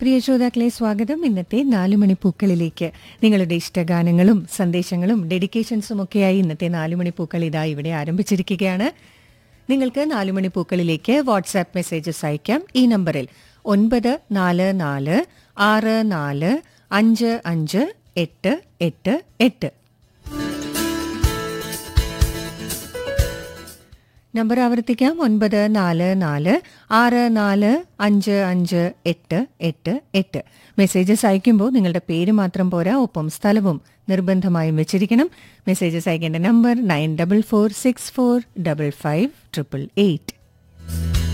പ്രിയ ശ്രോതാക്കളെ സ്വാഗതം ഇന്നത്തെ നാലുമണി പൂക്കളിലേക്ക് നിങ്ങളുടെ ഇഷ്ടഗാനങ്ങളും സന്ദേശങ്ങളും ഡെഡിക്കേഷൻസും ഒക്കെയായി ഇന്നത്തെ നാലുമണി പൂക്കൾ ഇതാ ഇവിടെ ആരംഭിച്ചിരിക്കുകയാണ് നിങ്ങൾക്ക് നാലുമണി പൂക്കളിലേക്ക് വാട്സാപ്പ് മെസ്സേജസ് അയക്കാം ഈ നമ്പറിൽ ഒൻപത് നാല് നാല് ആറ് നാല് അഞ്ച് അഞ്ച് എട്ട് എട്ട് എട്ട് നമ്പർ ആവർത്തിക്കാം ഒൻപത് നാല് നാല് ആറ് നാല് അഞ്ച് അഞ്ച് എട്ട് എട്ട് എട്ട് മെസ്സേജസ് അയക്കുമ്പോൾ നിങ്ങളുടെ പേര് മാത്രം പോരാ ഒപ്പം സ്ഥലവും നിർബന്ധമായും വെച്ചിരിക്കണം മെസ്സേജസ് അയക്കേണ്ട number nine double four six four double five triple eight